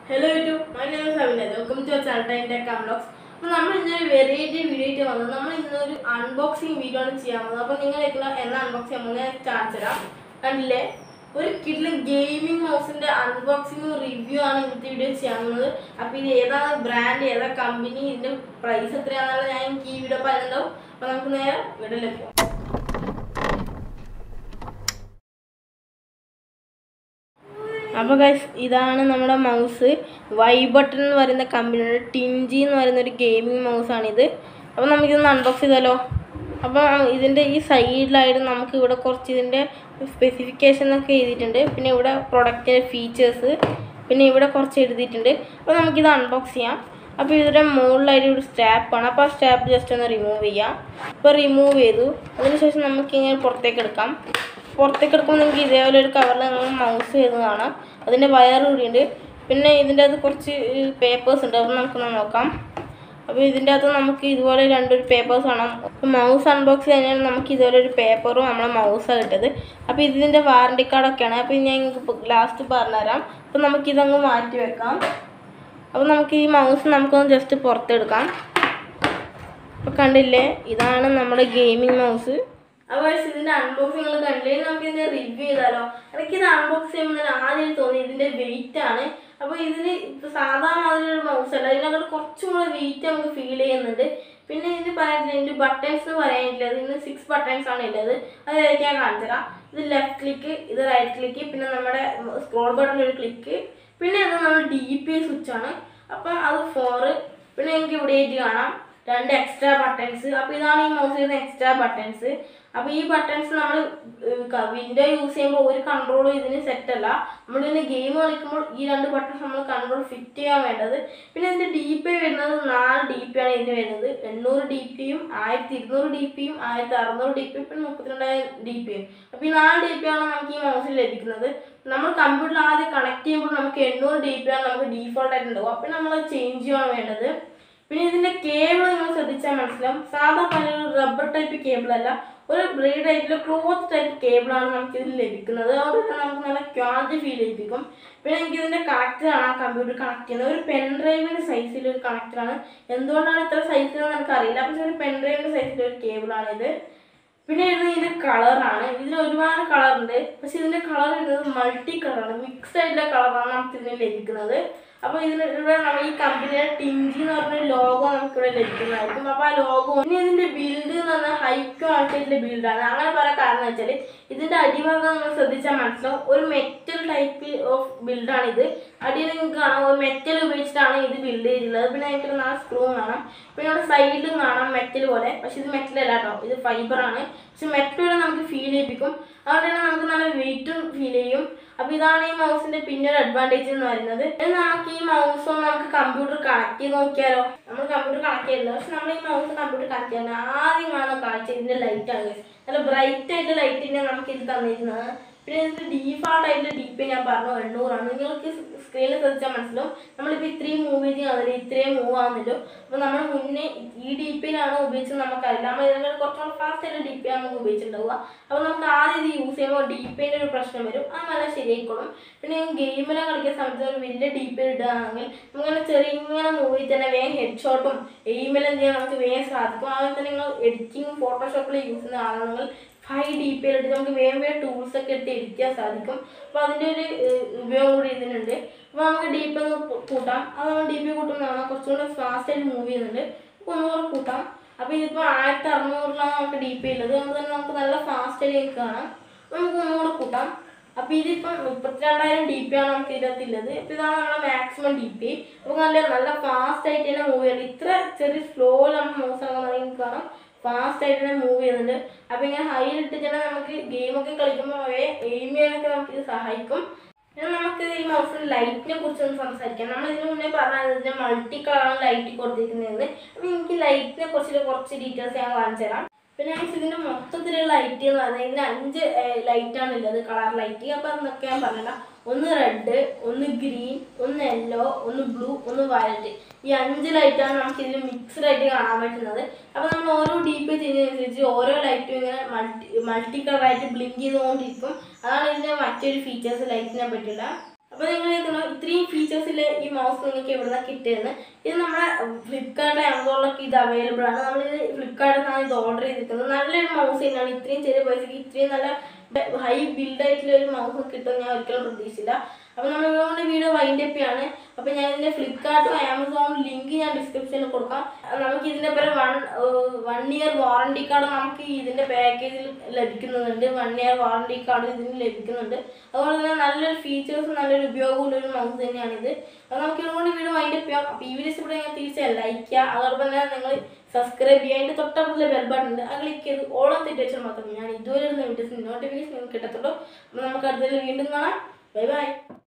hello YouTube my name is Abhinand welcome to channel tech unbox അപ്പോൾ നമ്മൾ ഇന്നൊരു variety video ആയിട്ട് വന്നത് നമ്മൾ ഇന്നൊരു അൺബോക്സിങ് വീഡിയോ ആണ് ചെയ്യാൻ പോകുന്നത് അപ്പോൾ നിങ്ങൾ എന്ന അൺബോക്സ് ചെയ്യാൻ പോകുന്നത് ഞാൻ കാണിച്ചു തരാം കണ്ടില്ലേ ഒരു കിഡിലും ഗെയിമിംഗ് മൗസിന്റെ അൺബോക്സിംഗ് റിവ്യൂ ആണ് ഇന്നത്തെ വീഡിയോ ചെയ്യാൻ പോകുന്നത് അപ്പോൾ ഇത് ഏതാണ് ബ്രാൻഡ് ഏതാ കമ്പനി ഇതിന്റെ പ്രൈസ് എത്രയാണെന്നുള്ള ഞാൻ എനിക്ക് ഈ വീഡിയോ പറയുന്നുണ്ടാവും അപ്പോൾ നമുക്ക് നേരെ വീഡിയോയിലേക്ക് പോകാം അപ്പോൾ ഗൈസ് ഇതാണ് നമ്മുടെ മൗസ് വൈ ബട്ടൺ എന്ന് പറയുന്ന കമ്പനിയുടെ ടിൻജി എന്ന് പറയുന്ന ഒരു ഗെയിമിംഗ് മൗസാണിത് അപ്പോൾ നമുക്കിതൊന്ന് അൺബോക്സ് ചെയ്താലോ അപ്പോൾ ഇതിൻ്റെ ഈ സൈഡിലായിട്ട് നമുക്ക് ഇവിടെ കുറച്ച് ഇതിൻ്റെ സ്പെസിഫിക്കേഷൻ ഒക്കെ എഴുതിയിട്ടുണ്ട് പിന്നെ ഇവിടെ പ്രൊഡക്റ്റിൻ്റെ ഫീച്ചേഴ്സ് പിന്നെ ഇവിടെ കുറച്ച് എഴുതിയിട്ടുണ്ട് അപ്പോൾ നമുക്കിത് അൺബോക്സ് ചെയ്യാം അപ്പോൾ ഇതിൻ്റെ മുകളിലായിട്ട് ഒരു സ്റ്റാപ്പാണ് അപ്പോൾ ആ സ്റ്റാപ്പ് ജസ്റ്റ് ഒന്ന് റിമൂവ് ചെയ്യാം അപ്പോൾ റിമൂവ് ചെയ്തു അതിനുശേഷം നമുക്ക് ഇങ്ങനെ പുറത്തേക്ക് എടുക്കാം പുറത്തേക്ക് എടുക്കുമ്പോൾ നിങ്ങൾക്ക് ഇതേപോലെ ഒരു കവറിൽ നിങ്ങൾ മൗസ് ചെയ്ത് കാണാം അതിൻ്റെ വയർ കൂടിയുണ്ട് പിന്നെ ഇതിൻ്റെ അകത്ത് കുറച്ച് പേപ്പേഴ്സ് ഉണ്ട് അത് നമുക്കൊന്ന് നോക്കാം അപ്പോൾ ഇതിൻ്റെ അകത്ത് നമുക്ക് ഇതുപോലെ രണ്ടൊരു പേപ്പേഴ്സ് കാണാം മൗസ് അൺബോക്സ് കഴിഞ്ഞാൽ നമുക്ക് ഇതുപോലെ ഒരു പേപ്പറും നമ്മുടെ മൗസാണ് കിട്ടത് അപ്പോൾ ഇതിൻ്റെ വാറണ്ടി കാർഡൊക്കെയാണ് അപ്പോൾ ഞാൻ നിങ്ങൾക്ക് ലാസ്റ്റ് പറഞ്ഞുതരാം അപ്പോൾ നമുക്കിതങ്ങ് മാറ്റി വെക്കാം അപ്പോൾ നമുക്ക് ഈ മൗസ് നമുക്കൊന്ന് ജസ്റ്റ് പുറത്തെടുക്കാം അപ്പോൾ കണ്ടില്ലേ ഇതാണ് നമ്മുടെ ഗെയിമിംഗ് മൗസ് അപ്പോൾ ഇതിന്റെ അൺബോക്സിംഗ് നിങ്ങൾ കണ്ടില്ലേ നമുക്ക് ഇതിന്റെ റിവ്യൂ ചെയ്താലോ എനിക്ക് ഇത് അൺബോക്സ് ചെയ്യുമ്പോൾ തന്നെ ആദ്യം തോന്നി ഇതിന്റെ വെയിറ്റ് ആണ് അപ്പോൾ ഇതിന് ഇപ്പൊ സാധാ മാതിരി ഒരു മൗസ് അല്ല ഇതിനകത്ത് കുറച്ചും കൂടെ വെയിറ്റ് നമുക്ക് ഫീൽ ചെയ്യുന്നുണ്ട് പിന്നെ ഇതിന് പറയാനില്ല ഇതിന്റെ ബട്ടൺസ് എന്ന് പറയാനില്ല ഇതിന് സിക്സ് ബട്ടൺസ് ആണ് ഉള്ളത് അത് ഞാൻ കാണിച്ചുതരാം ഇത് ലെഫ്റ്റ് ക്ലിക്ക് ഇത് റൈറ്റ് ക്ലിക്ക് പിന്നെ നമ്മുടെ സ്ക്രോൾ ബട്ടൺ ഒരു ക്ലിക്ക് പിന്നെ ഇത് നമ്മൾ ഡി പി സ്വിച്ച് ആണ് അപ്പം അത് ഫോറ് പിന്നെ എനിക്ക് ഇവിടെ ആയിട്ട് കാണാം രണ്ട് എക്സ്ട്രാ ബട്ടൺസ് അപ്പോൾ ഇതാണ് ഈ മൗസ് ചെയ്യുന്ന എക്സ്ട്രാ ബട്ടൺസ് അപ്പോൾ ഈ ബട്ടൺസ് നമ്മൾ വിൻഡോ യൂസ് ചെയ്യുമ്പോൾ ഒരു കൺട്രോളും ഇതിന് സെറ്റ് അല്ല നമ്മൾ ഇതിന് ഗെയിം കളിക്കുമ്പോൾ ഈ രണ്ട് ബട്ടൺസ് നമ്മൾ കൺട്രോൾ ഫിറ്റ് ചെയ്യാൻ വേണ്ടത് പിന്നെ ഇതിൻ്റെ ഡി പി വരുന്നത് നാല് ഡി പി ആണ് ഇതിന് വരുന്നത് എണ്ണൂറ് ഡി പിയും ആയിരത്തി ഇരുന്നൂറ് ഡി പിയും ആയിരത്തി അറുന്നൂറ് ഡി പിയും പിന്നെ മുപ്പത്തിരണ്ടായിരം ഡി പിയും അപ്പോൾ ഈ നാല് ഡി പി ആണ് നമുക്ക് ഈ മൗസിൽ ലഭിക്കുന്നത് നമ്മൾ കമ്പ്യൂട്ടറിൽ ആദ്യം കണക്ട് ചെയ്യുമ്പോൾ നമുക്ക് എണ്ണൂറ് ഡി പി ആണ് നമുക്ക് ഡീഫോൾട്ട് ആയിട്ട് ഉണ്ടാവും അപ്പോൾ നമ്മൾ ചേഞ്ച് ചെയ്യാണ് വേണ്ടത് പിന്നെ ഇതിന്റെ കേബിൾ നിങ്ങൾ ശ്രദ്ധിച്ചാൽ മനസ്സിലാവും സാധാ പല റബ്ബർ ടൈപ്പ് കേബിൾ അല്ല ഒരു ബ്രീഡ് ടൈപ്പിൽ ക്ലോത്ത് ടൈപ്പ് കേബിളാണ് നമുക്ക് ഇതിൽ ലഭിക്കുന്നത് അതുകൊണ്ട് തന്നെ നമുക്ക് നല്ല ക്വാളിറ്റി ഫീൽ ചെയ്യിപ്പിക്കും പിന്നെ എനിക്ക് ഇതിന്റെ കണക്ടർ ആണ് കമ്പ്യൂട്ടർ കണക്ട് ചെയ്യുന്നത് ഒരു പെൻ ഡ്രൈവിന്റെ സൈസിൽ ഒരു കണക്ടറാണ് എന്തുകൊണ്ടാണ് ഇത്ര സൈസിൽ നമുക്ക് അറിയില്ല പക്ഷെ ഒരു പെൻ ഡ്രൈവിന്റെ സൈസിൽ ഒരു കേബിളാണ് ഇത് പിന്നെ ഇത് ഇതിന്റെ കളറാണ് ഇതിന് ഒരുപാട് കളർ ഉണ്ട് പക്ഷെ ഇതിന്റെ കളർ വരുന്നത് മൾട്ടി കളറാണ് മിക്സ്ഡ് ആയിട്ടുള്ള കളറാണ് നമുക്ക് ഇതിന് ലഭിക്കുന്നത് അപ്പോൾ ഇതിന് ഇവിടെ നമ്മൾ ഈ കമ്പനിയുടെ ടിഞ്ചി എന്ന് പറഞ്ഞ ലോഗോ നമുക്ക് ഇവിടെ ലഭിക്കുന്നതായിരിക്കും അപ്പോൾ ആ ലോഗോ പിന്നെ ഇതിന്റെ ബിൽഡ് എന്ന് പറഞ്ഞാൽ ഹൈ ക്വാളിറ്റിയിലെ ബിൽഡാണ് അങ്ങനെ പറയാൻ കാരണം എന്ന് വെച്ചാൽ ഇതിന്റെ അടിഭാഗം നമ്മൾ ശ്രദ്ധിച്ചാൽ മനസ്സിലാവും ഒരു മെറ്റൽ ടൈപ്പ് ഓഫ് ബിൽഡാണ് ഇത് അടിയിൽ നിങ്ങൾക്ക് കാണാം ഒരു മെറ്റൽ ഉപയോഗിച്ചിട്ടാണ് ഇത് ബിൽഡ് ചെയ്തിട്ടുള്ളത് പിന്നെ നിങ്ങൾക്ക് നാല് സ്ക്രൂ കാണാം പിന്നെ ഇവിടെ സൈഡിലും കാണാം മെറ്റൽ പോലെ പക്ഷെ ഇത് മെറ്റൽ അല്ല കേട്ടോ ഇത് ഫൈബർ ആണ് പക്ഷെ മെറ്റൽ വരെ നമുക്ക് ഫീൽ ചെയ്യിപ്പിക്കും അതുകൊണ്ട് തന്നെ നമുക്ക് നല്ല വെയിറ്റും ഫീൽ ചെയ്യും അപ്പോൾ ഇതാണ് ഈ മൗസിന്റെ പിന്നെ ഒരു അഡ്വാൻറ്റേജ് എന്ന് പറയുന്നത് ഇനി നമുക്ക് ഈ മൗസും നമുക്ക് കമ്പ്യൂട്ടർ കണക്ട് ചെയ്ത് നോക്കിയാലോ നമ്മൾ കമ്പ്യൂട്ടർ കണക്ട് ചെയ്തില്ല പക്ഷെ നമ്മൾ ഈ മൗസ് കമ്പ്യൂട്ടർ കണക്ട് ചെയ്യാൻ ആദ്യം കാണുന്ന കാഴ്ച ഇതിന്റെ ലൈറ്റ് ആണ് നല്ല ബ്രൈറ്റ് ആയിട്ട് ലൈറ്റിനെ നമുക്ക് ഇത് തന്നിരുന്നത് പിന്നെ ഇതിന്റെ ഡീഫാൾട്ട് ആയിട്ടുള്ള ഡി പി ഞാൻ പറഞ്ഞു എണ്ണൂറാണ് നിങ്ങൾക്ക് സ്ക്രീനിൽ ശ്രദ്ധിച്ചാൽ മനസ്സിലാവും നമ്മളിപ്പോൾ ഇത്രയും മൂവ് ചെയ്ത് കാണുന്നില്ല ഇത്രയും മൂവ് ആവുന്നില്ലോ അപ്പോൾ നമ്മൾ മുന്നേ ഈ ഡി പിയിലാണ് ഉപയോഗിച്ചത് നമുക്കറിയില്ല നമ്മൾ ഇതിനേക്കാൾ കുറച്ചുകൂടെ ഫാസ്റ്റ് ആയിട്ട് ഡി പി ആണ് നമുക്ക് ഉപയോഗിച്ചിട്ടുണ്ടാവുക അപ്പോൾ നമുക്ക് ആദ്യം ഇത് യൂസ് ചെയ്യുമ്പോൾ ഡി പിൻ്റെ ഒരു പ്രശ്നം വരും അത് നല്ല ശരിയായിക്കോളും പിന്നെ ഗെയിമിലെ കളിക്കുന്ന സമയത്ത് ഒരു വലിയ ഡി പി ഇടുകയാണെങ്കിൽ നമുക്കങ്ങനെ ചെറിയ ഇങ്ങനെ മൂവ് ചെയ്ത് തന്നെ വേഗം ഹെഡ് ഷോട്ടും എയിമെല്ലാം ചെയ്യാൻ നമുക്ക് വേഗം സാധിക്കും അതുപോലെ തന്നെ നിങ്ങൾ എഡിറ്റിങ്ങും ഫോട്ടോഷോപ്പിൽ യൂസ് ചെയ്യുന്ന ആളാണെങ്കിൽ ഫൈവ് ഡി പി എടുത്ത് നമുക്ക് വേഗം വേഗം ടൂൾസ് ഒക്കെ എടുത്ത് എഡിറ്റ് ചെയ്യാൻ സാധിക്കും അപ്പോൾ അതിൻ്റെ ഒരു ഏഹ്, ഉപയോഗം കൂടി ഇതിനുണ്ട് അപ്പോൾ നമുക്ക് ഡി പി ഒന്ന് കൂ- കൂട്ടാം അത് നമ്മൾ ഡി പി കൂട്ടുന്നതാണ് കുറച്ചുകൂടെ ഫാസ്റ്റ് ആയിട്ട് മൂവ് ചെയ്യുന്നുണ്ട് അപ്പോൾ ഒന്നുകൂടെ കൂട്ടാം അപ്പോൾ ഇതിപ്പോൾ ആയിരത്തി അറുന്നൂറിലാണ് നമുക്ക് ഡി പി ഉള്ളത് അതുകൊണ്ട് തന്നെ നമുക്ക് നല്ല ഫാസ്റ്റ് ആയിട്ട് കാണാം അപ്പോൾ നമുക്ക് ഒന്നുകൂടെ കൂട്ടാം അപ്പോൾ ഇതിപ്പം മുപ്പത്തിരണ്ടായിരം ഡി പി ആണ് നമുക്ക് ഇതിനകത്തുള്ളത് അപ്പോൾ ഇതാണ് നമ്മുടെ മാക്സിമം ഡി പി അപ്പോൾ നല്ല നല്ല ഫാസ്റ്റ് ആയിട്ട് തന്നെ മൂവ് ചെയ്യുന്നത് ഇത്ര ചെറിയ സ്ലോയിൽ നമുക്ക് മൂവ്സ് ആകുന്നതാണെങ്കിൽ നമുക്ക് കാണാം ഫാസ്റ്റ് ആയിട്ട് തന്നെ മൂവ് ചെയ്യുന്നുണ്ട് അപ്പോൾ ഇങ്ങനെ ഹൈയിൽ ഇട്ടിട്ട് നമുക്ക് ഗെയിമൊക്കെ കളിക്കുമ്പോൾ അവയെ എയിം ചെയ്യാനൊക്കെ നമുക്ക് ഇത് സഹായിക്കും പിന്നെ നമുക്ക് ഈ മൗസിന് ലൈറ്റിനെ കുറിച്ച് ഒന്ന് സംസാരിക്കാം നമ്മൾ ഇതിന് മുന്നേ പറഞ്ഞത് ഇതിന് മൾട്ടി കളറാണ് ലൈറ്റ് കൊടുത്തിരിക്കുന്നത് അപ്പോൾ എനിക്ക് ലൈറ്റിനെ കുറിച്ച് കുറച്ച് ഡീറ്റെയിൽസ് ഞാൻ കാണിച്ചു തരാം പിന്നെ guys ഇതിന്റെ മൊത്തത്തിലുള്ള ലൈറ്റ് എന്ന് പറഞ്ഞാൽ ഇതിന് അഞ്ച് ലൈറ്റ് ആണ് ഉള്ളത് കളർ ലൈറ്റ് അപ്പോൾ അതൊക്കെ ഞാൻ പറഞ്ഞില്ല ഒന്ന് റെഡ് ഒന്ന് ഗ്രീൻ ഒന്ന് യെല്ലോ ഒന്ന് ബ്ലൂ ഒന്ന് വയലറ്റ് ഈ അഞ്ച് ലൈറ്റാണ് നമുക്ക് ഇതിൽ മിക്സ്ഡ് ആയിട്ട് കാണാൻ പറ്റുന്നത് അപ്പോൾ നമ്മൾ ഓരോ ഡി പി ചെയ്യുന്നതനുസരിച്ച് ഓരോ ലൈറ്റും ഇങ്ങനെ മൾട്ടി മൾട്ടി കളറായിട്ട് ബ്ലിങ്ക് ചെയ്തുകൊണ്ടിരിക്കും അതാണ് ഇതിൻ്റെ മറ്റൊരു ഫീച്ചേഴ്സ് ലൈറ്റിനെ പറ്റിയുള്ള അപ്പോൾ നിങ്ങൾ കേൾക്കണോ ഇത്രയും ഫീച്ചേഴ്സിൽ ഈ മൗ മൗസ് നിങ്ങൾക്ക് ഇവിടെ നിന്ന് കിട്ടിയത് ഇത് നമ്മുടെ ഫ്ലിപ്കാർട്ടിലെ ആമസോണിലൊക്കെ ഇത് അവൈലബിൾ ആണ് നമ്മൾ ഇത് ഫ്ലിപ്കാർട്ടിൽ നിന്നാണ് ഇത് ഓർഡർ ചെയ്തിരിക്കുന്നത് നല്ലൊരു മൗസ് തന്നെയാണ് ഇത്രയും ചെറിയ പൈസക്ക് ഇത്രയും നല്ല ഹൈ ബിൽഡ് ആയിട്ടുള്ള ഒരു മൗസ് കിട്ടും ഞാൻ ഒരിക്കലും പ്രതീക്ഷിച്ചില്ല അപ്പോൾ നമ്മൾ ഇതുകൊണ്ട് വീഡിയോ വൈൻഡ് അപ്പ് ആണ് അപ്പോൾ ഞാൻ ഇതിൻ്റെ ഫ്ലിപ്കാർട്ടും ആമസോണും ലിങ്ക് ഞാൻ ഡിസ്ക്രിപ്ഷനിൽ കൊടുക്കാം അത് നമുക്ക് ഇതിൻ്റെ പേര് one one year warranty card നമുക്ക് ഇതിൻ്റെ പാക്കേജിൽ ലഭിക്കുന്നുണ്ട് വൺ ഇയർ വാറണ്ടി കാർഡ് ഇതിന് ലഭിക്കുന്നുണ്ട് അതുപോലെ തന്നെ നല്ലൊരു ഫീച്ചേഴ്സും നല്ലൊരു ഉപയോഗമുള്ള ഒരു മൗസ് തന്നെയാണിത് അപ്പോൾ നമുക്ക് ഇതുകൊണ്ട് വീഡിയോ വൈൻഡ് അപ്പ് ചെയ്യാം അപ്പോൾ ഈ വീഡിയോസ് ഇവിടെ ഞാൻ തീർച്ചയായും ലൈക്ക് ചെയ്യുക അതോടൊപ്പം തന്നെ നിങ്ങൾ സബ്സ്ക്രൈബ് ചെയ്യുക അതിൻ്റെ തൊട്ടപ്പുറത്തിലെ ബെൽ ബട്ടൺ ഉണ്ട് അത് ക്ലിക്ക് ചെയ്ത് ഓളം തെറ്റിച്ചാൽ മാത്രം ഞാൻ ഇതുവരെ ഇരുന്ന വീഡിയോസിന് നോട്ടിഫിക്കേഷൻ നിങ്ങൾക്ക് കിട്ടത്തുള്ളൂ അപ്പോൾ നമുക്ക് അടുത്തതിൽ വീണ്ടും കാണാം ബൈ ബൈ